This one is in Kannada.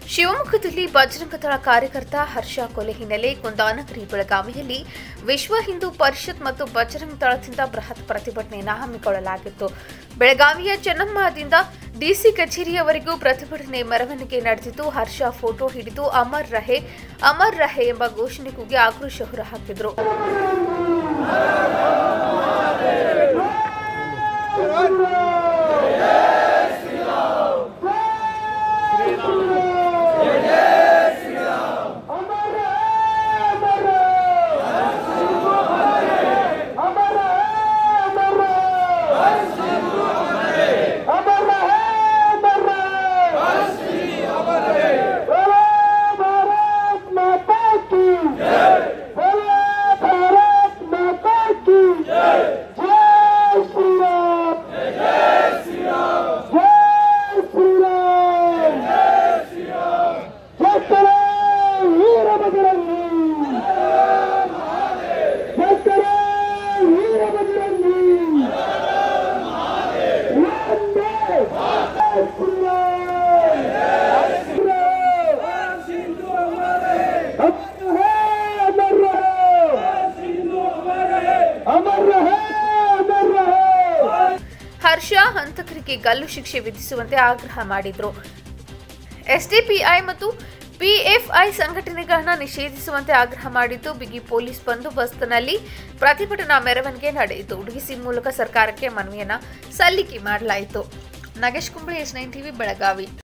ಶಿವಮೊಗ್ಗದಲ್ಲಿ ಬಜರಂಗದಳ ಕಾರ್ಯಕರ್ತ ಹರ್ಷ ಕೊಲೆ ಹಿನ್ನೆಲೆ ಕುಂದಾನಗರಿ ಬೆಳಗಾವಿಯಲ್ಲಿ ವಿಶ್ವ ಹಿಂದೂ ಪರಿಷತ್ ಮತ್ತು ಬಜರಂಗ ದಳದಿಂದ ಬೃಹತ್ ಪ್ರತಿಭಟನೆಯನ್ನು ಹಮ್ಮಿಕೊಳ್ಳಲಾಗಿತ್ತು ಬೆಳಗಾವಿಯ ಚೆನ್ನಮ್ಮದಿಂದ ಡಿಸಿ ಕಚೇರಿಯವರೆಗೂ ಪ್ರತಿಭಟನೆ ಮೆರವಣಿಗೆ ನಡೆದಿದ್ದು ಹರ್ಷ ಫೋಟೋ ಹಿಡಿದು ಅಮರ್ ರಹೆ ಅಮರ್ ರಹೆ ಎಂಬ ಘೋಷಣೆ ಕೂಗಿ ಆಕ್ರೋಶ ಹೊರಹಾಕಿದ್ರು ಹರ್ಷ ಹಂತಕರಿಗೆ ಗಲ್ಲು ಶಿಕ್ಷೆ ವಿಧಿಸುವಂತೆ ಆಗ್ರಹ ಮಾಡಿದ್ರು ಎಸ್ಡಿಪಿಐ ಮತ್ತು ಪಿಎಫ್ಐ ಸಂಘಟನೆಗಳನ್ನ ನಿಷೇಧಿಸುವಂತೆ ಆಗ್ರಹ ಮಾಡಿದ್ದು ಬಿಗಿ ಪೊಲೀಸ್ ಬಂದೋಬಸ್ತ್ನಲ್ಲಿ ಪ್ರತಿಭಟನಾ ಮೆರವಣಿಗೆ ನಡೆಯಿತು ಡಿಸಿ ಮೂಲಕ ಸರ್ಕಾರಕ್ಕೆ ಮನವಿಯನ್ನ ಸಲ್ಲಿಕೆ ಮಾಡಲಾಯಿತು Nagesh Kumbale S nine TV Belagavi